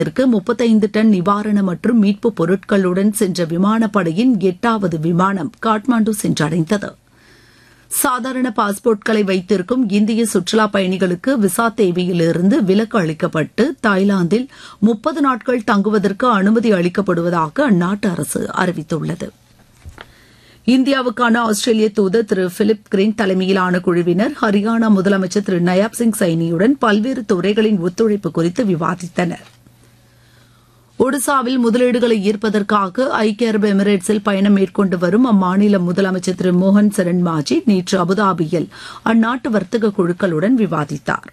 இதற்கு முப்பத்தைந்து டன் நிவாரண மற்றும் மீட்பு பொருட்களுடன் சென்ற விமானப்படையின் எட்டாவது விமானம் காட்மாண்டு சென்றடைந்தது சாதாரண பாஸ்போர்ட்களை வைத்திருக்கும் இந்திய சுற்றுலா பயணிகளுக்கு விசா தேவையிலிருந்து விலக்கு அளிக்கப்பட்டு தாய்லாந்தில் முப்பது நாட்கள் தங்குவதற்கு அனுமதி அளிக்கப்படுவதாக அந்நாட்டு அரசு அறிவித்துள்ளது இந்தியாவுக்கான ஆஸ்திரேலிய தூதர் திரு பிலிப் கிரீன் தலைமையிலான குழுவினர் ஹரியானா முதலமைச்சர் திரு நயாப் சிங் சைனியுடன் பல்வேறு துறைகளின் ஒத்துழைப்பு குறித்து விவாதித்தனர் ஒடிசாவில் முதலீடுகளை ஈர்ப்பதற்காக ஐக்கிய அரபு எமிரேட்ஸில் பயணம் மேற்கொண்டு வரும் அம்மாநில முதலமைச்சர் திரு மோகன் சரண் மாஜி நேற்று அபுதாபியில் அந்நாட்டு வர்த்தக குழுக்களுடன் விவாதித்தார்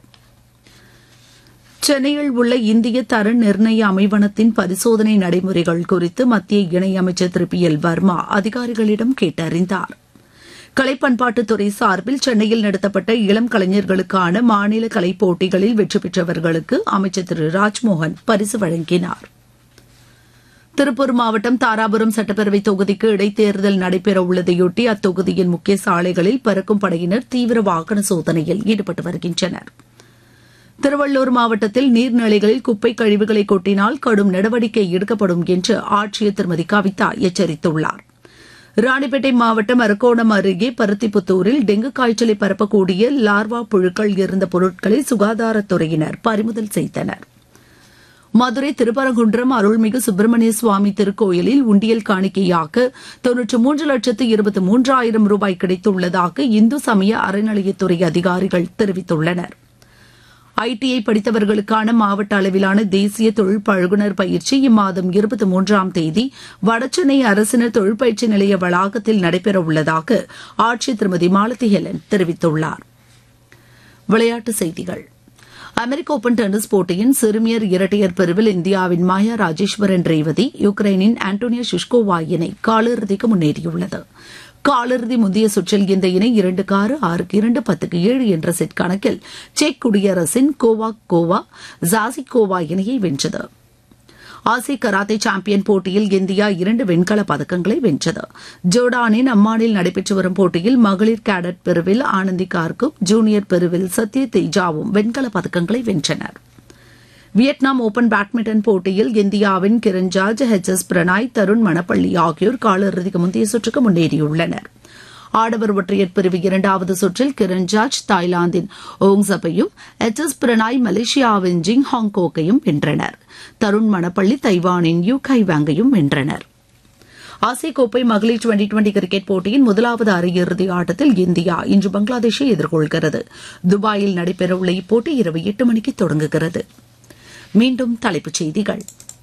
சென்னையில் உள்ள இந்திய தர நிர்ணய அமைவனத்தின் பரிசோதனை நடைமுறைகள் குறித்து மத்திய இணையமைச்சர் திரு பி எல் வர்மா அதிகாரிகளிடம் கேட்டறிந்தார் கலைப்பண்பாட்டுத்துறை சார்பில் சென்னையில் நடத்தப்பட்ட இளம் கலைஞர்களுக்கான மாநில கலைப் போட்டிகளில் வெற்றி பெற்றவர்களுக்கு அமைச்சர் திரு ராஜ்மோகன் பரிசு வழங்கினார் திருப்பூர் மாவட்டம் தாராபுரம் சட்டப்பேரவை தொகுதிக்கு இடைத்தேர்தல் நடைபெறவுள்ளதையொட்டி அத்தொகுதியின் முக்கிய சாலைகளில் பறக்கும் படையினர் தீவிர வாகன சோதனையில் ஈடுபட்டு வருகின்றனர் திருவள்ளூர் மாவட்டத்தில் நீர்நிலைகளில் குப்பை கழிவுகளை கொட்டினால் கடும் நடவடிக்கை எடுக்கப்படும் என்று ஆட்சியர் திருமதி கவிதா எச்சரித்துள்ளார் ராணிப்பேட்டை மாவட்டம் அரக்கோணம் அருகே பருத்திப்புத்தூரில் டெங்கு காய்ச்சலை பரப்பக்கூடிய லார்வா புழுக்கள் இருந்த பொருட்களை சுகாதாரத்துறையினர் பறிமுதல் செய்தனர் மதுரை திருப்பரங்குன்றம் அருள்மிகு சுப்பிரமணிய சுவாமி திருக்கோயிலில் உண்டியல் காணிக்கையாக தொன்னூற்று மூன்று லட்சத்து இருபத்தி மூன்றாயிரம் ரூபாய் கிடைத்துள்ளதாக இந்து சமய அறநிலையத்துறை அதிகாரிகள் தெரிவித்துள்ளனா் ஐடிஐ படித்தவர்களுக்கான மாவட்ட அளவிலான தேசிய தொழில் பழகுனர் பயிற்சி இம்மாதம் இருபத்தி மூன்றாம் தேதி வடசென்னை அரசினர் தொழில் பயிற்சி நிலைய வளாகத்தில் நடைபெறவுள்ளதாக ஆட்சியர் திருமதி மாலதி ஹெலன் தெரிவித்துள்ளார் விளையாட்டுச் செய்திகள் அமெரிக்க ஓபன் டென்னிஸ் போட்டியின் சிறுமியர் இரட்டையர் பிரிவில் இந்தியாவின் மாயா ராஜேஸ்வரன் ரேவதி யுக்ரைனின் ஆண்டோனியா ஷிஷ்கோவா இணை காலிறுதிக்கு முன்னேறியுள்ளது காலிறுதி முந்தைய சுற்றில் இந்த இணை இரண்டுக்கு ஆறு ஆறுக்கு இரண்டு பத்துக்கு ஏழு என்ற செட் கணக்கில் செக் குடியரசின் கோவா கோவா ஜாசிகோவா இணையை வென்றது ஆசிய கராத்தே சாம்பியன் போட்டியில் இந்தியா இரண்டு வெண்கலப் பதக்கங்களை வென்றது ஜோர்டானின் அம்மானில் நடைபெற்று வரும் போட்டியில் மகளிர் கேடட் பிரிவில் ஆனந்தி கார்கும் ஜூனியர் பிரிவில் சத்ய தேஜாவும் வெண்கலப் பதக்கங்களை வென்றனர் வியட்நாம் ஓபன் பேட்மிண்டன் போட்டியில் இந்தியாவின் Kiran George H S Prannoy Tharun Manepalli ஆகியோர் காலிறுதிக்கு முந்தைய சுற்றுக்கு முன்னேறியுள்ளனர் ஆடவர் ஒற்றையர் பிரிவு இரண்டாவது சுற்றில் கிரண் ஜார்ஜ் தாய்லாந்தின் ஓங்சப்பையும் எச் எஸ் பிரணாய் மலேசியாவின் ஜிங் ஹாங்கோக்கையும் வென்றனர் தருண் மணப்பள்ளி தைவானின் யூ கை வாங்கையும் வென்றனர் ஆசிய கோப்பை மகளிர் டுவெண்டி டுவெண்டி கிரிக்கெட் போட்டியின் முதலாவது அரையிறுதி ஆட்டத்தில் இந்தியா இன்று பங்களாதேஷை எதிர்கொள்கிறது துபாயில் நடைபெறவுள்ள இப்போட்டி இரவு எட்டு மணிக்கு தொடங்குகிறது மீண்டும் தலைப்புச் செய்திகள்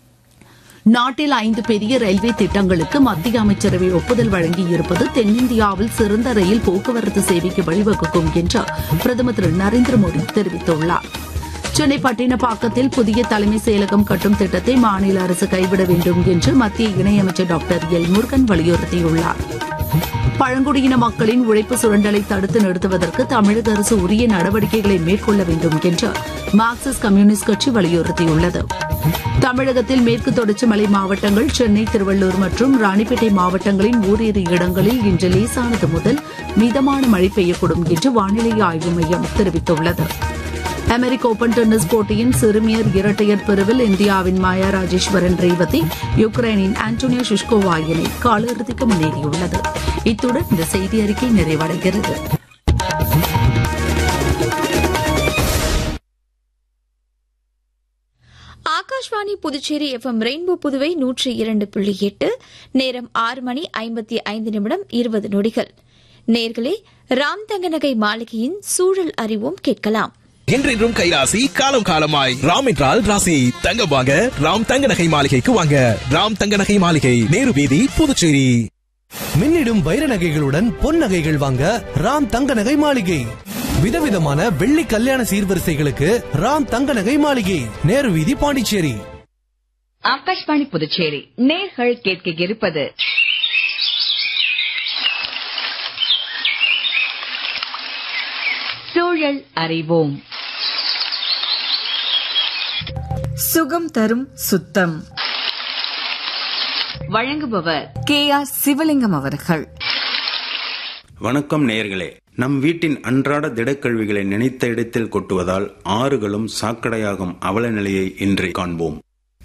நாட்டில் ஐந்து பெரிய ரயில்வே திட்டங்களுக்கு மத்திய அமைச்சரவை ஒப்புதல் வழங்கியிருப்பது தென்னிந்தியாவில் சிறந்த ரயில் போக்குவரத்து சேவைக்கு வழிவகுக்கும் என்று பிரதமர் திரு நரேந்திர மோடி தெரிவித்துள்ளார் சென்னை பட்டினப்பாக்கத்தில் புதிய தலைமை செயலகம் கட்டும் திட்டத்தை மாநில அரசு கைவிட வேண்டும் என்று மத்திய இணையமைச்சர் டாக்டர் எல் முருகன் வலியுறுத்தியுள்ளார் பழங்குடியின மக்களின் உழைப்பு சுரண்டலை தடுத்து நிறுத்துவதற்கு தமிழக அரசு உரிய நடவடிக்கைகளை மேற்கொள்ள வேண்டும் என்று மார்க்சிஸ்ட் கம்யூனிஸ்ட் கட்சி வலியுறுத்தியுள்ளது தமிழகத்தில் மேற்கு தொடர்ச்சி மலை மாவட்டங்கள் சென்னை திருவள்ளூர் மற்றும் ராணிப்பேட்டை மாவட்டங்களின் ஓரிரு இடங்களில் இன்று லேசானது முதல் மிதமான மழை பெய்யக்கூடும் என்று வானிலை ஆய்வு மையம் தெரிவித்துள்ளது அமெரிக்க ஓபன் டென்னிஸ் போட்டியின் சிறுமியர் இரட்டையர் பிரிவில் இந்தியாவின் மாயா ராஜேஸ்வரன் ரேவதி யுக்ரைனின் ஆண்டோனியா ஷிஷ்கோவா இணை காலிறுதிக்கு முன்னேறியுள்ளது இத்துடன் இந்த செய்தி அறிக்கை நிறைவடைகிறது ஆகாஷ்வாணி புதுச்சேரி எஃப்எம் ரெயின்போ புதுவை நூற்றி இரண்டு புள்ளி எட்டு நேரம் ஆறு மணி ஐம்பத்தி ஐந்து நிமிடம் இருபது நொடிகள் நேர்களே ராம் தங்கநகை மாளிகையின் சூழல் அறிவோம் கேட்கலாம் என்றென்றும் கைராசி காலம் காலமாய் ராம் என்றால் ராசி தங்க வாங்க ராம் தங்க நகை மாளிகைக்கு வாங்க ராம் தங்க நகை மாளிகை நேரு வீதி புதுச்சேரி மின்னிடும் வைர நகைகளுடன் பொன் நகைகள் வாங்க ராம் தங்க நகை மாளிகை விதவிதமான வெள்ளி கல்யாண சீர்வரிசைகளுக்கு ராம் தங்க நகை மாளிகை நேரு வீதி பாண்டிச்சேரி ஆகாஷ்வாணி புதுச்சேரி நேர்கள் கேட்க இருப்பது சூழல் அறிவோம் சுகம் தரும் சுத்தம் வழங்குபவர் கே ஆர் சிவலிங்கம் அவர்கள் வணக்கம் நேயர்களே நம் வீட்டின் அன்றாட திடக்கழிவுகளை நினைத்த இடத்தில் கொட்டுவதால் ஆறுகளும் சாக்கடையாகும் அவல நிலையை இன்று காண்போம்